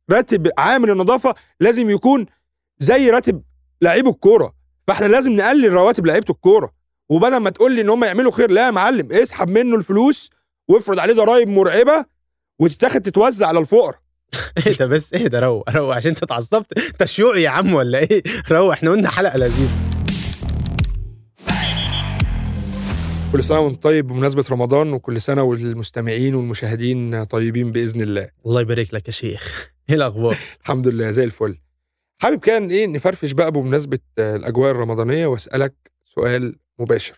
راتب عامل النظافه لازم يكون زي راتب لعيب الكوره فاحنا لازم نقلل رواتب لعيبه الكوره وبدل ما تقول لي ان هم يعملوا خير لا يا معلم اسحب منه الفلوس وافرض عليه ضرايب مرعبه وتتاخد تتوزع على الفقراء ايه ده بس ايه ده روق روق عشان انت اتعصبت انت شيوعي يا عم ولا ايه روق احنا قلنا حلقه لذيذه كل سنه وانت طيب بمناسبه رمضان وكل سنه والمستمعين والمشاهدين طيبين باذن الله الله يبارك لك يا شيخ ايه الاخبار الحمد لله زي الفل حابب كان ايه نفرفش بقى بمناسبه آه، الاجواء الرمضانيه واسالك سؤال مباشر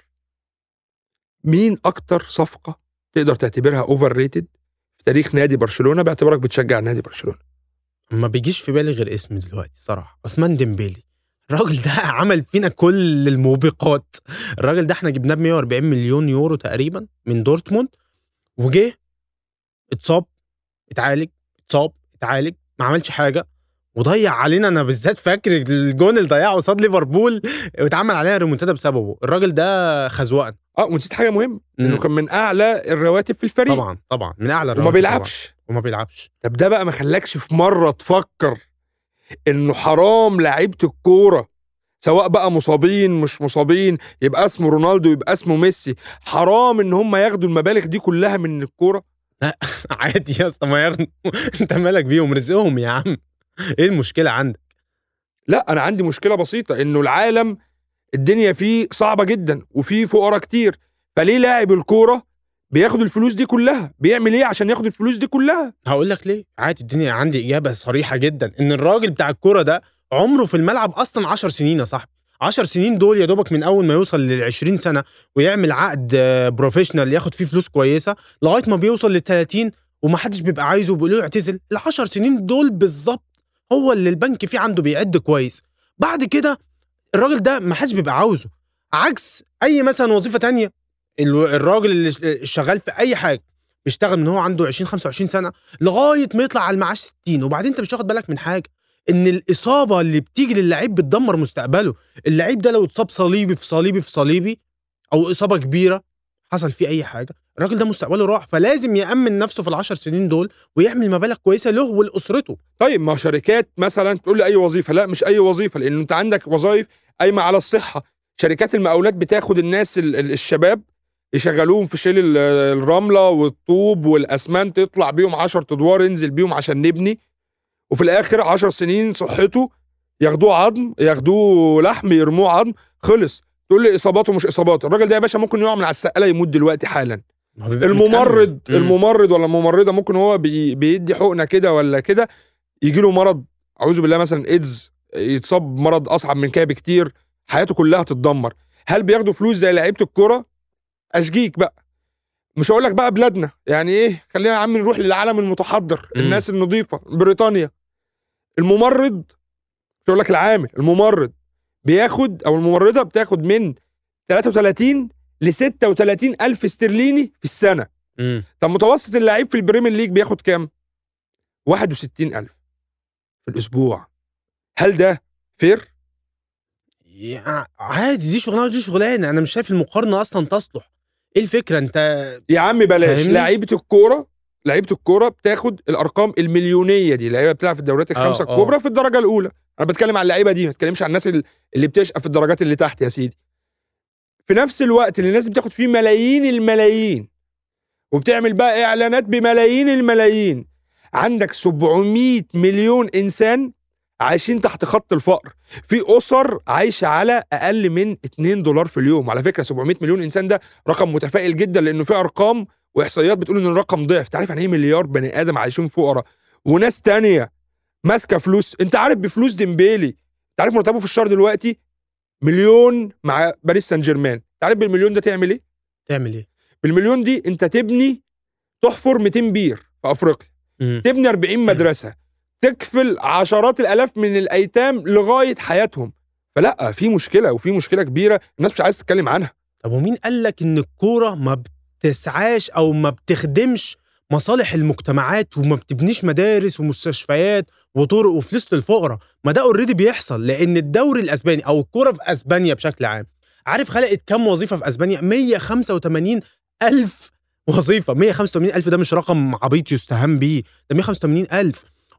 مين اكتر صفقه تقدر تعتبرها اوفر ريتد في تاريخ نادي برشلونه باعتبارك بتشجع نادي برشلونه ما بيجيش في بالي غير اسم دلوقتي صراحه عثمان ديمبيلي الراجل ده عمل فينا كل الموبقات الراجل ده احنا جبناه ب 140 مليون يورو تقريبا من دورتموند وجه اتصاب اتعالج اتصاب اتعالج ما عملش حاجه وضيع علينا انا بالذات فاكر الجون اللي ضيعه قصاد ليفربول واتعمل علينا ريمونتادا بسببه الراجل ده خزوقنا اه ونسيت حاجه مهمه انه مم. كان من اعلى الرواتب في الفريق طبعا طبعا من اعلى وما الرواتب بيلعبش طبعاً. وما بيلعبش طب ده بقى ما خلاكش في مره تفكر انه حرام لعيبه الكوره سواء بقى مصابين مش مصابين يبقى اسمه رونالدو يبقى اسمه ميسي حرام ان هم ياخدوا المبالغ دي كلها من الكوره عادي يا اسطى ما ياخدوا انت مالك بيهم رزقهم يا عم ايه المشكله عندك لا انا عندي مشكله بسيطه انه العالم الدنيا فيه صعبه جدا وفيه فقراء كتير فليه لاعب الكوره بياخد الفلوس دي كلها بيعمل ايه عشان ياخد الفلوس دي كلها هقول لك ليه عادي الدنيا عندي اجابه صريحه جدا ان الراجل بتاع الكوره ده عمره في الملعب اصلا 10 سنين يا صاحبي 10 سنين دول يا دوبك من اول ما يوصل لل 20 سنه ويعمل عقد آه، بروفيشنال ياخد فيه فلوس كويسه لغايه ما بيوصل لل 30 ومحدش بيبقى عايزه وبيقول له اعتزل ال 10 سنين دول بالظبط هو اللي البنك فيه عنده بيعد كويس بعد كده الراجل ده محدش بيبقى عاوزه عكس اي مثلا وظيفه تانية ال- الراجل اللي ش- شغال في اي حاجه بيشتغل من هو عنده 20 25 سنه لغايه ما يطلع على المعاش 60 وبعدين انت مش واخد بالك من حاجه ان الاصابه اللي بتيجي للعيب بتدمر مستقبله اللعيب ده لو اتصاب صليبي في صليبي في صليبي او اصابه كبيره حصل فيه اي حاجه الراجل ده مستقبله راح فلازم يامن نفسه في العشر سنين دول ويعمل مبالغ كويسه له ولاسرته طيب ما شركات مثلا تقول لي اي وظيفه لا مش اي وظيفه لان انت عندك وظائف قايمه على الصحه شركات المقاولات بتاخد الناس ال- ال- الشباب يشغلوهم في شيل ال- الرمله والطوب والاسمنت يطلع بيهم 10 ادوار ينزل بيهم عشان نبني وفي الاخر 10 سنين صحته ياخدوه عظم ياخدوه لحم يرموه عظم خلص تقول لي اصاباته مش اصابات الراجل ده يا باشا ممكن يقع من على السقاله يموت دلوقتي حالا ما هو بيبقى الممرض متأمن. مم. الممرض ولا الممرضه ممكن هو بي بيدي حقنه كده ولا كده يجي له مرض اعوذ بالله مثلا ايدز يتصاب بمرض اصعب من كده بكتير حياته كلها تتدمر هل بياخدوا فلوس زي لعيبه الكوره اشجيك بقى مش هقول لك بقى بلادنا يعني ايه خلينا يا عم نروح للعالم المتحضر مم. الناس النظيفه بريطانيا الممرض مش هقول لك العامل الممرض بياخد او الممرضه بتاخد من 33 ل 36 الف استرليني في السنه مم. طب متوسط اللعيب في البريمير ليج بياخد كام 61 الف في الاسبوع هل ده فير يا- عادي دي شغلانه ودي شغلانه انا مش شايف المقارنه اصلا تصلح ايه الفكره انت يا عم بلاش فاهمني؟ لعيبه الكوره لعيبه الكوره بتاخد الارقام المليونيه دي لعيبه بتلعب في الدوريات الخمسه آه، آه. الكبرى في الدرجه الاولى انا بتكلم عن اللعيبه دي ما بتكلمش عن الناس ال- اللي بتشقى في الدرجات اللي تحت يا سيدي في نفس الوقت اللي الناس دي بتاخد فيه ملايين الملايين وبتعمل بقى اعلانات بملايين الملايين عندك 700 مليون انسان عايشين تحت خط الفقر في اسر عايشه على اقل من 2 دولار في اليوم على فكره 700 مليون انسان ده رقم متفائل جدا لانه في ارقام واحصائيات بتقول ان الرقم ضعف تعرف يعني ايه مليار بني ادم عايشين فقراء وناس تانية ماسكه فلوس انت عارف بفلوس ديمبيلي انت عارف مرتبه في الشهر دلوقتي مليون مع باريس سان جيرمان انت عارف بالمليون ده تعمل ايه تعمل ايه بالمليون دي انت تبني تحفر 200 بير في افريقيا مم. تبني 40 مدرسه تكفل عشرات الالاف من الايتام لغايه حياتهم فلا في مشكله وفي مشكله كبيره الناس مش عايزه تتكلم عنها طب ومين قال لك ان الكوره ما بتسعاش او ما بتخدمش مصالح المجتمعات وما بتبنيش مدارس ومستشفيات وطرق وفلوس للفقراء ما ده اوريدي بيحصل لان الدوري الاسباني او الكوره في اسبانيا بشكل عام عارف خلقت كام وظيفه في اسبانيا 185 الف وظيفه 185 الف ده مش رقم عبيط يستهان بيه ده 185 الف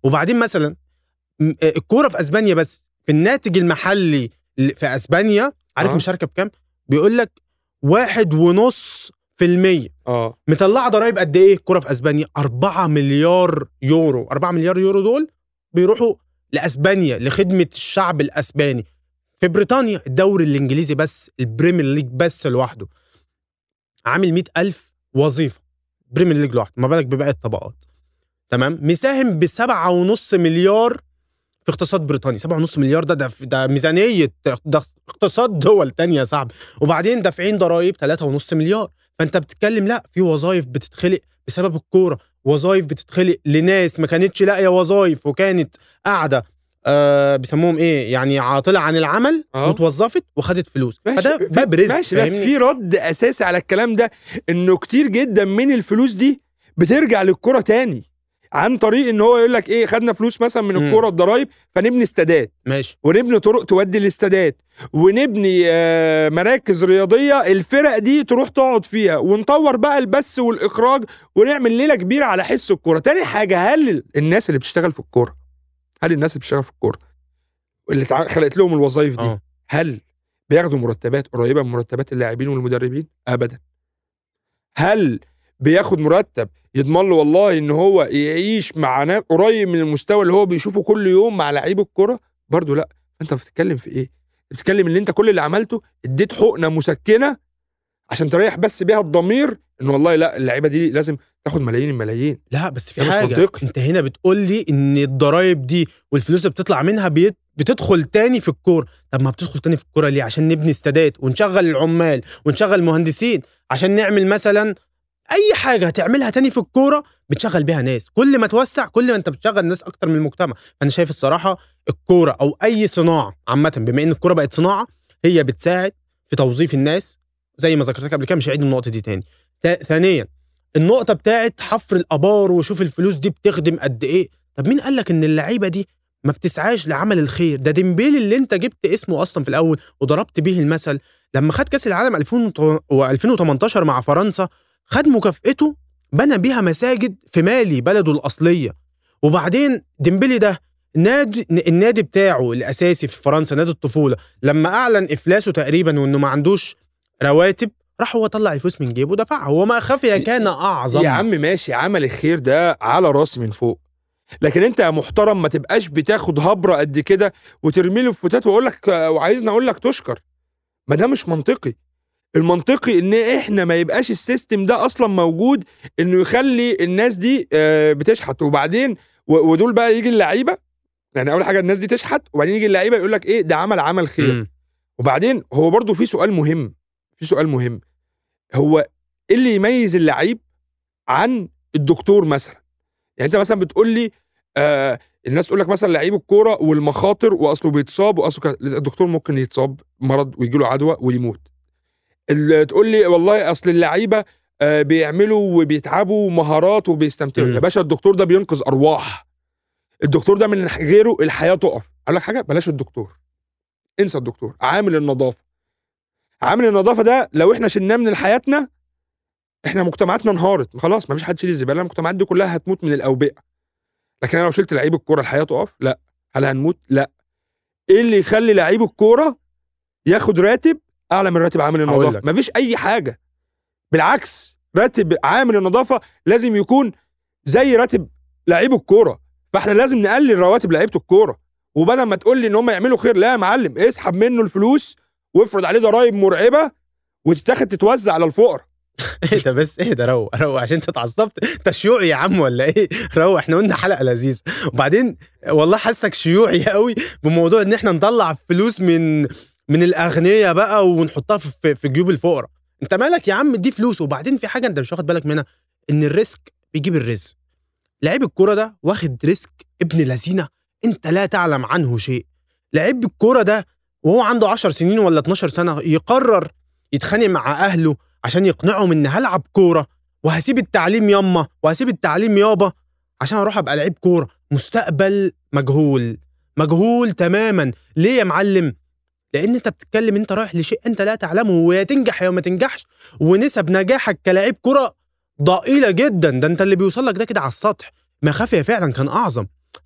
وبعدين مثلا م- آه، الكوره في اسبانيا بس في الناتج المحلي ل- في اسبانيا عارف آه. مشاركه بكام بيقول لك واحد ونص في المية اه مطلعه ضرايب قد ايه الكوره في اسبانيا 4 مليار يورو 4 مليار يورو دول بيروحوا لاسبانيا لخدمه الشعب الاسباني في بريطانيا الدوري الانجليزي بس البريمير ليج بس لوحده عامل 100 ألف وظيفه بريمير ليج لوحده ما بالك بباقي الطبقات تمام مساهم ب 7.5 مليار في اقتصاد بريطانيا 7.5 مليار ده ده, ده ميزانيه ده اقتصاد دول تانية يا صاحبي وبعدين دافعين ضرايب 3.5 مليار فانت بتتكلم لا في وظائف بتتخلق بسبب الكوره وظائف بتتخلق لناس ما كانتش لاقيه وظائف وكانت قاعده آه بيسموهم ايه يعني عاطله عن العمل آه. واتوظفت وخدت فلوس ماشي فده في- باب رزق ماشي بس فاهمني؟ في رد اساسي على الكلام ده انه كتير جدا من الفلوس دي بترجع للكرة تاني عن طريق ان هو يقول لك ايه خدنا فلوس مثلا من مم. الكوره الضرايب فنبني استادات ماشي ونبني طرق تودي الاستادات ونبني آه، مراكز رياضيه الفرق دي تروح تقعد فيها ونطور بقى البث والاخراج ونعمل ليله كبيره على حس الكوره تاني حاجه هل الناس اللي بتشتغل في الكوره هل الناس اللي بتشتغل في الكوره اللي تع- خلقت لهم الوظائف دي اه هل بياخدوا مرتبات قريبه من مرتبات اللاعبين والمدربين ابدا هل بياخد مرتب يضمن له والله ان هو يعيش مع نا- قريب من المستوى اللي هو بيشوفه كل يوم مع لعيب الكوره برضه لا انت بتتكلم في ايه بتتكلم ان انت كل اللي عملته اديت حقنه مسكنه عشان تريح بس بيها الضمير ان والله لا اللعيبه دي لازم تاخد ملايين الملايين لا بس في ده مش حاجه منطقي. انت هنا بتقول لي ان الضرايب دي والفلوس اللي بتطلع منها بيت بتدخل تاني في الكوره طب ما بتدخل تاني في الكوره ليه عشان نبني استادات ونشغل العمال ونشغل مهندسين عشان نعمل مثلا اي حاجه هتعملها تاني في الكوره بتشغل بيها ناس كل ما توسع كل ما انت بتشغل ناس اكتر من المجتمع فانا شايف الصراحه الكوره او اي صناعه عامه بما ان الكوره بقت صناعه هي بتساعد في توظيف الناس زي ما ذكرت لك قبل كده مش هعيد النقطه دي تاني تا- ثانيا النقطه بتاعت حفر الابار وشوف الفلوس دي بتخدم قد ايه طب مين قال لك ان اللعيبه دي ما بتسعاش لعمل الخير ده ديمبيلي اللي انت جبت اسمه اصلا في الاول وضربت بيه المثل لما خد كاس العالم 2018 مع فرنسا خد مكافئته بنى بيها مساجد في مالي بلده الاصليه وبعدين ديمبلي ده نادي النادي بتاعه الاساسي في فرنسا نادي الطفوله لما اعلن افلاسه تقريبا وانه ما عندوش رواتب راح هو طلع الفلوس من جيبه ودفعها وما خفي كان اعظم يا عم ماشي عمل الخير ده على راسي من فوق لكن انت يا محترم ما تبقاش بتاخد هبره قد كده وترمي له فتات واقول لك وعايزني اقول لك تشكر ما ده مش منطقي المنطقي ان احنا ما يبقاش السيستم ده اصلا موجود انه يخلي الناس دي آه، بتشحت وبعدين و- ودول بقى يجي اللعيبه يعني اول حاجه الناس دي تشحت وبعدين يجي اللعيبه يقول لك ايه ده عمل عمل خير مم. وبعدين هو برضو في سؤال مهم في سؤال مهم هو ايه اللي يميز اللعيب عن الدكتور مثلا يعني انت مثلا بتقول لي آه الناس تقول لك مثلا لعيب الكوره والمخاطر واصله بيتصاب واصله ك... الدكتور ممكن يتصاب مرض ويجي له عدوى ويموت ال- تقول لي والله اصل اللعيبه آه بيعملوا وبيتعبوا مهارات وبيستمتعوا مم. يا باشا الدكتور ده بينقذ ارواح الدكتور ده من غيره الحياه تقف اقول لك حاجه بلاش الدكتور انسى الدكتور عامل النظافه عامل النظافه ده لو احنا شلناه من حياتنا احنا مجتمعاتنا انهارت خلاص ما فيش حد يشيل الزباله المجتمعات دي كلها هتموت من الاوبئه لكن انا لو شلت لعيب الكوره الحياه تقف لا هل هنموت لا ايه اللي يخلي لعيب الكوره ياخد راتب اعلى من راتب عامل هقول النظافه لك. مفيش اي حاجه بالعكس راتب عامل النظافه لازم يكون زي راتب لعيب الكوره فاحنا لازم نقلل رواتب لعيبه الكوره وبدل ما تقول لي ان هم يعملوا خير لا يا معلم اسحب منه الفلوس وافرض عليه ضرايب مرعبه وتتاخد تتوزع على الفقراء ايه ده بس ايه ده روق روق عشان انت اتعصبت انت شيوعي يا عم ولا ايه روق احنا قلنا حلقه لذيذه وبعدين والله حاسك شيوعي قوي بموضوع ان احنا نطلع فلوس من من الاغنياء بقى ونحطها في في جيوب الفقراء انت مالك يا عم دي فلوس وبعدين في حاجه انت مش واخد بالك منها ان الريسك بيجيب الرزق لعيب الكوره ده واخد ريسك ابن لذينه انت لا تعلم عنه شيء لعيب الكوره ده وهو عنده 10 سنين ولا 12 سنه يقرر يتخانق مع اهله عشان يقنعهم ان هلعب كوره وهسيب التعليم ياما وهسيب التعليم يابا عشان اروح ابقى لعيب كوره مستقبل مجهول مجهول تماما ليه يا معلم لان انت بتتكلم انت رايح لشيء انت لا تعلمه ويا تنجح يا ما تنجحش ونسب نجاحك كلاعب كوره ضئيله جدا ده انت اللي بيوصل لك ده كده على السطح ما خفي فعلا كان اعظم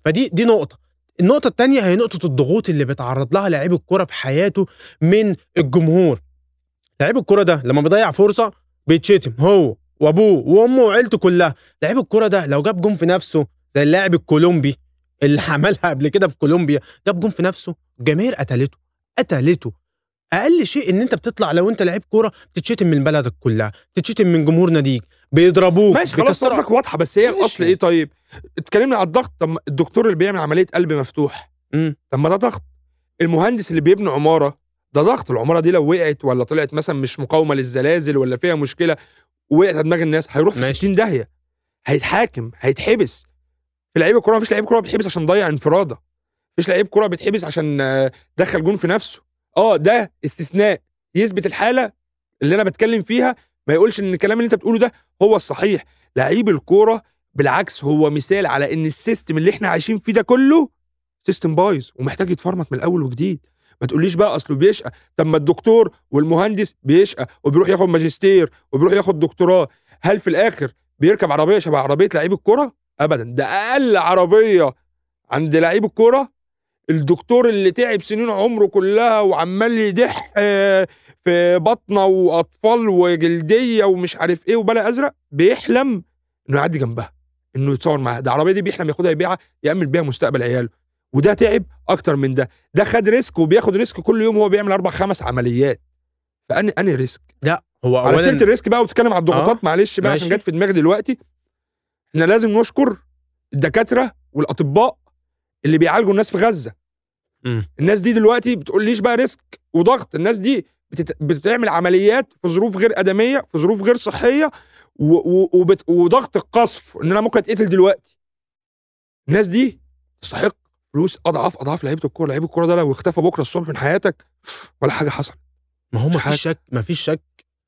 فدي دي نقطه النقطه الثانيه هي نقطه الضغوط اللي بيتعرض لها لعيب الكوره في حياته من الجمهور لعيب الكوره ده لما بيضيع فرصه بيتشتم هو وابوه وامه وعيلته كلها لعيب الكوره ده لو جاب جون في نفسه زي اللاعب الكولومبي اللي عملها قبل كده في كولومبيا جاب جون في نفسه الجماهير قتلته قتلته اقل شيء ان انت بتطلع لو انت لعيب كوره بتتشتم من بلدك كلها بتتشتم من جمهور ناديك بيضربوك ماشي خلاص بيكسروا- صدرك واضحه بس هي ماشي. الاصل ايه طيب اتكلمنا على الضغط طب ما الدكتور اللي بيعمل عمليه قلب مفتوح مم. طب ما ده ضغط المهندس اللي بيبني عماره ده ضغط العماره دي لو وقعت ولا طلعت مثلا مش مقاومه للزلازل ولا فيها مشكله وقعت على دماغ الناس هيروح في ماشي. 60 داهيه هيتحاكم هيتحبس في لعيب الكوره مفيش لعيب كوره بيتحبس عشان ضيع انفراده مفيش لعيب كوره بيتحبس عشان آه، دخل جون في نفسه اه ده استثناء يثبت الحاله اللي انا بتكلم فيها ما يقولش ان الكلام اللي انت بتقوله ده هو الصحيح لعيب الكوره بالعكس هو مثال على ان السيستم اللي احنا عايشين فيه ده كله سيستم بايظ ومحتاج يتفرمط من الاول وجديد ما تقوليش بقى اصله بيشقى طب ما الدكتور والمهندس بيشقى وبيروح ياخد ماجستير وبيروح ياخد دكتوراه هل في الاخر بيركب عربيه شبه عربيه لعيب الكوره ابدا ده اقل عربيه عند لعيب الكوره الدكتور اللي تعب سنين عمره كلها وعمال يدح آه، في بطنه واطفال وجلديه ومش عارف ايه وبلا ازرق بيحلم انه يعدي جنبها انه يتصور معاها ده العربيه دي بيحلم ياخدها يبيعها يامن بيها مستقبل عياله وده تعب اكتر من ده ده خد ريسك وبياخد ريسك كل يوم هو بيعمل اربع خمس عمليات فاني اني ريسك لا هو على سيره اولا الريسك بقى وبتتكلم على الضغوطات آه، معلش بقى عشان ماشي. جت في دماغي دلوقتي احنا لازم نشكر الدكاتره والاطباء اللي بيعالجوا الناس في غزه مم. الناس دي دلوقتي بتقوليش بقى ريسك وضغط الناس دي بتت... بتعمل عمليات في ظروف غير ادميه في ظروف غير صحيه و... و... وبت... وضغط القصف ان انا ممكن اتقتل دلوقتي الناس دي تستحق فلوس اضعاف اضعاف لعيبه الكوره لعيب الكوره ده لو اختفى بكره الصبح من حياتك ولا حاجه حصل ما هو ما مش حاجة. فيش شك ما فيش شك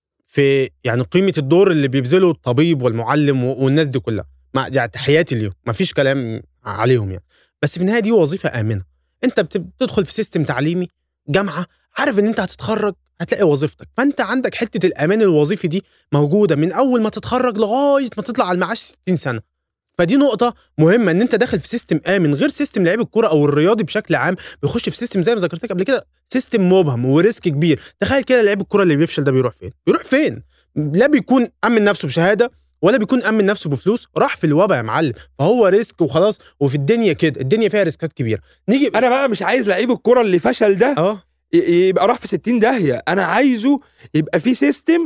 في يعني قيمه الدور اللي بيبذله الطبيب والمعلم و- والناس دي كلها مع يعني تحياتي ليهم ما فيش كلام عليهم يعني بس في النهايه دي وظيفه امنه انت بت- بتدخل في سيستم تعليمي جامعه عارف ان انت هتتخرج هتلاقي وظيفتك فانت عندك حته الامان الوظيفي دي موجوده من اول ما تتخرج لغايه ما تطلع على المعاش 60 سنه فدي نقطة مهمة ان انت داخل في سيستم امن غير سيستم لعيب الكرة او الرياضي بشكل عام بيخش في سيستم زي ما ذكرت لك قبل كده سيستم مبهم وريسك كبير تخيل كده لعيب الكرة اللي بيفشل ده بيروح فين بيروح فين لا بيكون امن نفسه بشهادة ولا بيكون امن نفسه بفلوس راح في الوبا يا معلم فهو ريسك وخلاص وفي الدنيا كده الدنيا فيها ريسكات كبيره نيجي انا بقى مش عايز لعيب الكوره اللي فشل ده اه ي- يبقى راح في 60 داهيه انا عايزه يبقى في سيستم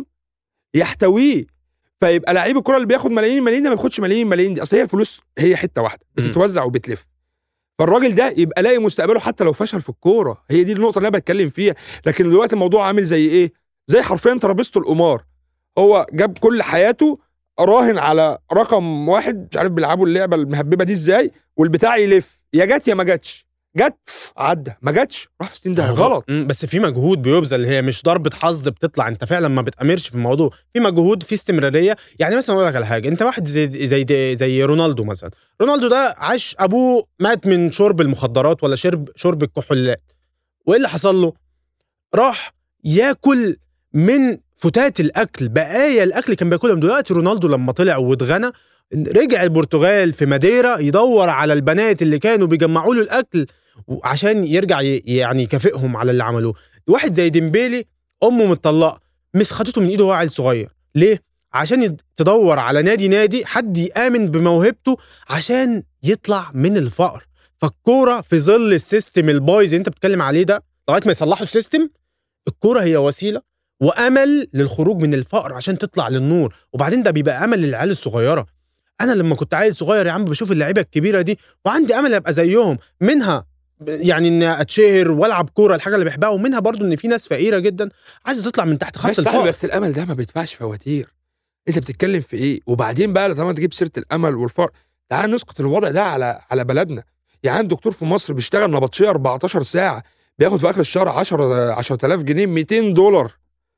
يحتويه فيبقى لعيب الكره اللي بياخد ملايين الملايين ده ما بياخدش ملايين الملايين دي اصل هي الفلوس هي حته واحده مم. بتتوزع وبتلف فالراجل ده يبقى لاقي مستقبله حتى لو فشل في الكوره هي دي النقطه اللي انا بتكلم فيها لكن دلوقتي الموضوع عامل زي ايه زي حرفيا ترابيزه القمار هو جاب كل حياته راهن على رقم واحد مش عارف بيلعبوا اللعبه المهببه دي ازاي والبتاع يلف يا جت يا ما جاتش جت عدى ما جاتش راح في 60 ده غلط مم، بس في مجهود بيبذل هي مش ضربه حظ بتطلع انت فعلا ما بتامرش في الموضوع في مجهود في استمراريه يعني مثلا اقول لك على حاجه انت واحد زي زي زي رونالدو مثلا رونالدو ده عاش ابوه مات من شرب المخدرات ولا شرب شرب الكحولات وايه اللي حصل له راح ياكل من فتات الاكل بقايا الاكل كان بياكلهم دلوقتي رونالدو لما طلع واتغنى رجع البرتغال في ماديرا يدور على البنات اللي كانوا بيجمعوا له الاكل عشان يرجع ي- يعني يكافئهم على اللي عملوه واحد زي ديمبيلي امه متطلقه مش خدته من ايده وهو عيل صغير ليه عشان يد- تدور على نادي نادي حد يامن بموهبته عشان يطلع من الفقر فالكوره في ظل السيستم البايظ اللي انت بتتكلم عليه ده لغايه ما يصلحوا السيستم الكوره هي وسيله وامل للخروج من الفقر عشان تطلع للنور وبعدين ده بيبقى امل للعيال الصغيره انا لما كنت عيل صغير يا عم بشوف اللعيبه الكبيره دي وعندي امل ابقى زيهم منها يعني ان اتشهر والعب كوره الحاجه اللي بحبها ومنها برضو ان في ناس فقيره جدا عايزه تطلع من تحت خط بس صح الفقر بس الامل ده ما بيدفعش فواتير انت بتتكلم في ايه وبعدين بقى طالما تجيب سيره الامل والفقر تعال نسقط الوضع ده على على بلدنا يعني عندك دكتور في مصر بيشتغل نبطشيه 14 ساعه بياخد في اخر الشهر 10 10000 جنيه 200 دولار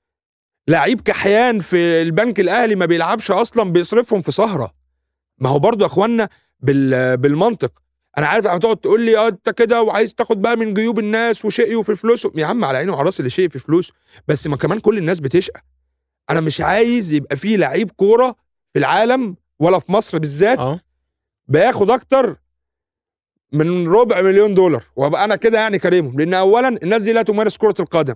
لعيب كحيان في البنك الاهلي ما بيلعبش اصلا بيصرفهم في سهره ما هو برضو يا اخوانا بال بالمنطق انا عارف هتقعد تقول لي اه انت كده وعايز تاخد بقى من جيوب الناس وشقيوا في فلوسهم يا عم على عيني وعلى راسي اللي شقي في فلوسه بس ما كمان كل الناس بتشقى انا مش عايز يبقى في لعيب كوره في العالم ولا في مصر بالذات اه بياخد اكتر من ربع مليون دولار وابقى انا كده يعني كريمهم لان اولا الناس دي لا تمارس كره القدم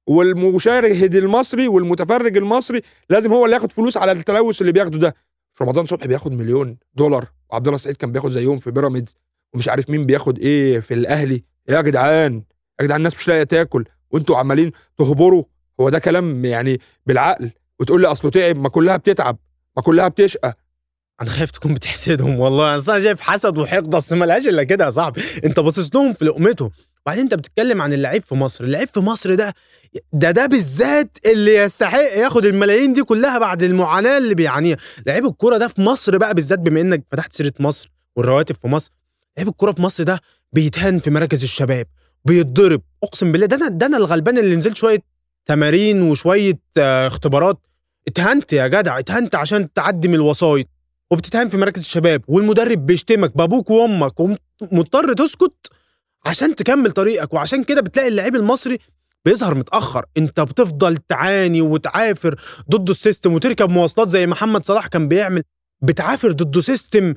والمشاهد المصري والمتفرج المصري لازم هو اللي ياخد فلوس على التلوث اللي بياخده ده رمضان صبحي بياخد مليون دولار وعبد الله السعيد كان بياخد زيهم في بيراميدز ومش عارف مين بياخد ايه في الاهلي يا جدعان يا جدعان الناس مش لاقيه تاكل وانتوا عمالين تهبروا هو ده كلام يعني بالعقل وتقول لي اصله تعب ما كلها بتتعب ما كلها بتشقى انا خايف تكون بتحسدهم والله انا أصلاً شايف حسد وحقد اصل ملهاش الا كده يا صاحبي انت باصص لهم في لقمتهم وبعدين انت بتتكلم عن اللعيب في مصر اللعيب في مصر ده ده ده بالذات اللي يستحق ياخد الملايين دي كلها بعد المعاناه اللي بيعانيها لعيب الكوره ده في مصر بقى بالذات بما انك فتحت سيره مصر والرواتب في مصر لعيب الكوره في مصر ده بيتهان في مراكز الشباب بيتضرب اقسم بالله ده انا ده انا الغلبان اللي نزلت شويه تمارين وشويه آه، اختبارات اتهنت يا جدع اتهنت عشان تعدي من الوسايط وبتتهان في مراكز الشباب والمدرب بيشتمك بابوك وامك ومضطر تسكت عشان تكمل طريقك وعشان كده بتلاقي اللعيب المصري بيظهر متاخر انت بتفضل تعاني وتعافر ضد السيستم وتركب مواصلات زي محمد صلاح كان بيعمل بتعافر ضد سيستم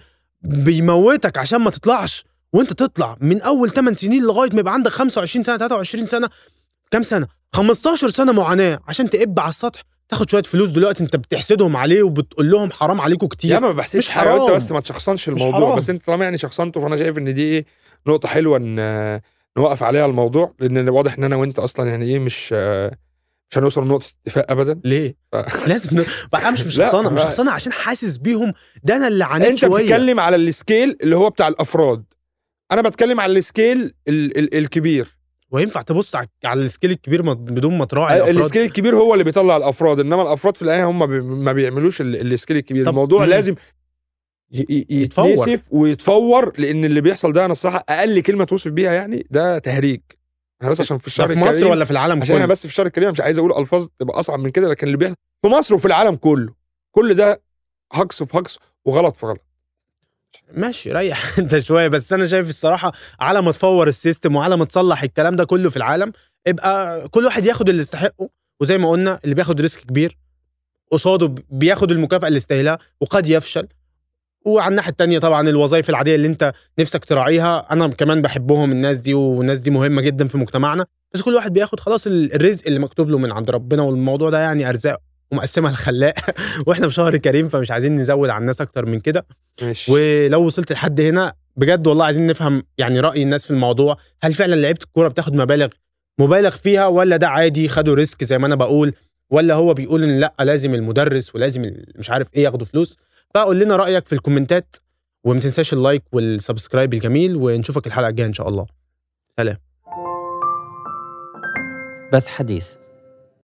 بيموتك عشان ما تطلعش وانت تطلع من اول 8 سنين لغايه ما يبقى عندك 25 سنه 23 سنه كام سنه 15 سنه معاناه عشان تقب على السطح تاخد شويه فلوس دلوقتي انت بتحسدهم عليه وبتقول لهم حرام عليكم كتير يا ما بحسبش مش حاجه انت حرام. بس ما تشخصنش مش الموضوع حرام. بس انت طالما يعني شخصنته فانا شايف ان دي ايه نقطه حلوه ان نوقف عليها الموضوع لان واضح ان انا وانت اصلا يعني ايه مش آه، مش هنوصل لنقطه اتفاق ابدا ليه؟ ف- لازم ن... بقى مش مش لا، شخصانه مش لا. شخصانه عشان حاسس بيهم ده انا اللي عانيت انت شويه بتتكلم على السكيل اللي هو بتاع الافراد انا بتكلم على السكيل ال ال الكبير وينفع تبص على على السكيل الكبير ما- بدون ما تراعي الافراد السكيل الكبير هو اللي بيطلع الافراد انما الافراد في النهايه هم بي ما بيعملوش ال- السكيل الكبير طب- الموضوع مم. لازم ي- ي- يتفور. يتنسف ويتفور لان اللي بيحصل ده انا الصراحه اقل كلمه توصف بيها يعني ده تهريج انا بس عشان في ده الشهر في مصر الكريم ولا في العالم عشان انا كله بس في الشهر الكريم مش عايز اقول الفاظ تبقى اصعب من كده لكن اللي بيحصل في مصر وفي العالم كله كل ده هجص في هجص وغلط في غلط ماشي ريح انت شويه بس انا شايف الصراحه على ما تفور السيستم وعلى ما تصلح الكلام ده كله في العالم يبقى كل واحد ياخد اللي يستحقه وزي ما قلنا اللي بياخد ريسك كبير قصاده بياخد المكافاه اللي يستاهلها وقد يفشل وعلى الناحيه التانية طبعا الوظائف العاديه اللي انت نفسك تراعيها انا كمان بحبهم الناس دي والناس دي مهمه جدا في مجتمعنا بس كل واحد بياخد خلاص ال- الرزق اللي مكتوب له من عند ربنا والموضوع ده يعني ارزاق ومقسمها الخلاق واحنا في شهر كريم فمش عايزين نزود على الناس اكتر من كده ماشي ولو وصلت لحد هنا بجد والله عايزين نفهم يعني راي الناس في الموضوع هل فعلا لعيبه الكوره بتاخد مبالغ مبالغ فيها ولا ده عادي خدوا ريسك زي ما انا بقول ولا هو بيقول ان لا لازم المدرس ولازم ال- مش عارف ايه ياخدوا فلوس فقول لنا رايك في الكومنتات وما تنساش اللايك والسبسكرايب الجميل ونشوفك الحلقه الجايه ان شاء الله سلام بث حديث